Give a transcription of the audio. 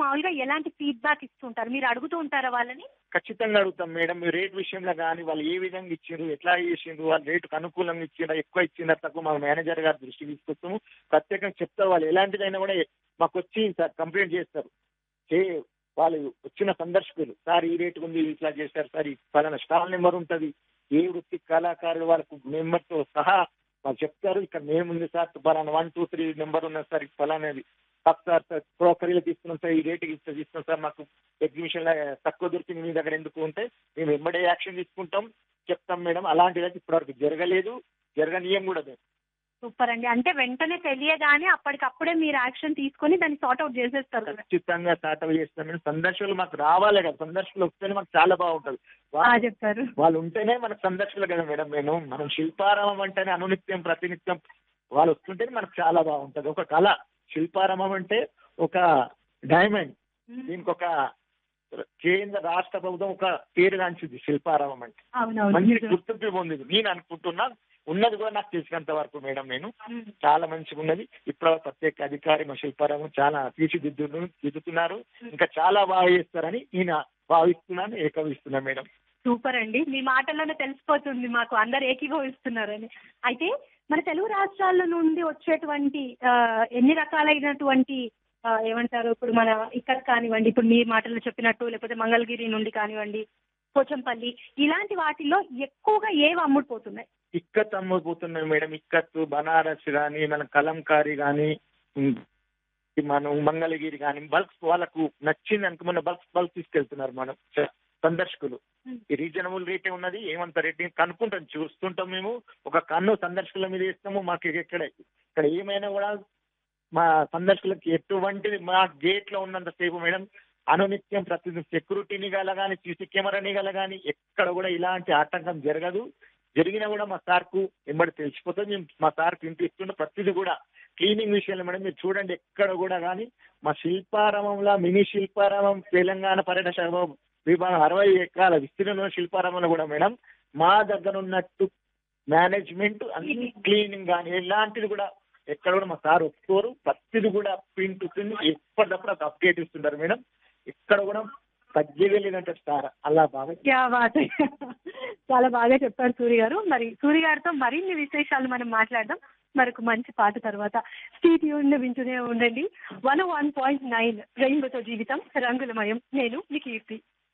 మామూలుగా ఎలాంటి ఫీడ్బ్యాక్ ఇస్తుంటారు మీరు అడుగుతూ ఉంటారా వాళ్ళని ఖచ్చితంగా అడుగుతాం మేడం మీ రేట్ విషయంలో కానీ వాళ్ళు ఏ విధంగా ఇచ్చిండ్రు ఎట్లా చేసిండ్రు వాళ్ళ రేటుకు అనుకూలంగా ఇచ్చిండ్రా ఎక్కువ ఇచ్చిండ్రా తక్కువ మా మేనేజర్ గారి దృష్టికి తీసుకొస్తాము ప్రత్యేకంగా చెప్తారు వాళ్ళు ఎలాంటిదైనా కూడా మాకు వచ్చి సార్ కంప్లైంట్ చేస్తారు చే వాళ్ళు వచ్చిన సందర్శకులు సార్ ఈ రేటు ఉంది ఇట్లా చేశారు సార్ ఈ ఫలానా స్టాల్ నెంబర్ ఉంటుంది ఏ వృత్తి కళాకారులు వాళ్ళకు నెంబర్తో సహా వాళ్ళు చెప్తారు ఇక్కడ మేము ఉంది సార్ ఫలానా వన్ టూ త్రీ నెంబర్ ఉన్నది సార్ ఫలానాది సార్ సార్ క్రోకరీలు తీసుకున్నాం సార్ ఈ రేటుకి ఇస్తే తీసుకున్నాం సార్ మాకు ఎగ్జిబిషన్ తక్కువ దొరికింది మీ దగ్గర ఎందుకు ఉంటే మేము వెంబడే యాక్షన్ తీసుకుంటాం చెప్తాం మేడం అలాంటిది అయితే ఇప్పటివరకు జరగలేదు జరగనీయం కూడా మేము సూపర్ అండి అంటే వెంటనే తెలియగానే అప్పటికప్పుడే మీరు యాక్షన్ తీసుకొని దాన్ని సార్ట్ అవుట్ చేసేస్తారు కదా ఖచ్చితంగా స్టార్ట్ చేస్తాం మేడం సందర్శకులు మాకు రావాలి కదా సందర్శకులు వస్తేనే మాకు చాలా బాగుంటుంది బాగా వా- చెప్పారు వాళ్ళు ఉంటేనే మనకు సందర్శకులు కదా మేడం నేను మనం శిల్పారామం అంటేనే అనునిత్యం ప్రతినిత్యం వాళ్ళు వస్తుంటేనే మనకు చాలా బాగుంటుంది ఒక కళ శిల్పారామం అంటే ఒక డైమండ్ దీనికి ఒక కేంద్ర రాష్ట్ర ప్రభుత్వం ఒక పేరుగాంచింది శిల్పారామం అంటే అవునవును మంచి నిజం. గుర్తింపు పొందింది నేను అనుకుంటున్నా ఉన్నది కూడా నాకు తెలిసినంత వరకు మేడం నేను ఉమ్. చాలా మంచిగా ఉన్నది ఇప్పుడు ప్రత్యేక అధికారి మా శిల్పారామం చాలా తీర్చిదిద్దు దిద్దుతున్నారు ఇంకా చాలా బాగా చేస్తారని నేను భావిస్తున్నాను ఏకవిస్తున్నాను మేడం సూపర్ అండి మీ మాటల్లోనే తెలిసిపోతుంది మాకు అందరు ఏకీభవిస్తున్నారని అయితే మన తెలుగు రాష్ట్రాల నుండి వచ్చేటువంటి ఆ, ఎన్ని రకాలైనటువంటి ఆ, ఏమంటారు ఇప్పుడు మన ఇక్కడ కానివ్వండి ఇప్పుడు మీ మాటల్లో చెప్పినట్టు లేకపోతే మంగళగిరి నుండి కానివ్వండి పోచంపల్లి ఇలాంటి వాటిల్లో ఎక్కువగా ఏవి అమ్ముడుపోతున్నాయి ఇక్కత్ అమ్ముకుపోతున్నాయి మేడం ఇక్కత్ బనారస్ కానీ మన కలంకారీ కానీ మనం మంగళగిరి కానీ బల్క్స్ వాళ్ళకు నచ్చింది అనుకో మన బల్క్స్ బల్క్ తీసుకెళ్తున్నారు మనం స- సందర్శకులు ఈ రీజనబుల్ రేటే ఉన్నది ఏమంత రేట్ కనుక్కుంటాం చూస్తుంటాం మేము ఒక కన్ను సందర్శకుల మీద ఇస్తాము మాకు ఇక్కడ ఇక్కడ ఏమైనా కూడా మా సందర్శకులకు ఎటువంటిది మా గేట్ లో ఉన్నంత సేపు మేడం అనునిత్యం ప్రతి సెక్యూరిటీ నిఘాల కానీ సీసీ కెమెరా నిఘాల కానీ ఎక్కడ కూడా ఇలాంటి ఆటంకం జరగదు జరిగినా కూడా మా సార్కు ఎంబడి తెలిసిపోతుంది మేము మా సార్కు ఇంటి ఇస్తుండే ప్రతిదీ కూడా క్లీనింగ్ విషయంలో మేడం మీరు చూడండి ఎక్కడ కూడా కానీ మా శిల్పారామంలో మినీ శిల్పారామం తెలంగాణ పర్యటన శాఖ విభాగం అరవై ఎకరాల విస్తీర్ణంలో శిల్పారామంలో కూడా మేడం మా దగ్గర ఉన్నట్టు మేనేజ్మెంట్ అన్ని క్లీనింగ్ కానీ ఎలాంటిది కూడా ఎక్కడ కూడా మా సార్ ఒప్పుకోరు ప్రతిది కూడా పిన్ టు పిన్ ఎప్పటికప్పుడు ఒక అప్డేట్ ఇస్తుంటారు మేడం ఇక్కడ కూడా తగ్గలేదంటే సార్ అలా బాగా క్యా బాత్ చాలా బాగా చెప్పారు సూర్య గారు మరి సూర్య గారితో మరిన్ని విశేషాలు మనం మాట్లాడదాం మరొక మంచి పాట తర్వాత స్టీట్ యూన్ వింటూనే ఉండండి వన్ వన్ పాయింట్ నైన్ రెయిన్బోతో జీవితం రంగులమయం నేను మీ కీర్తి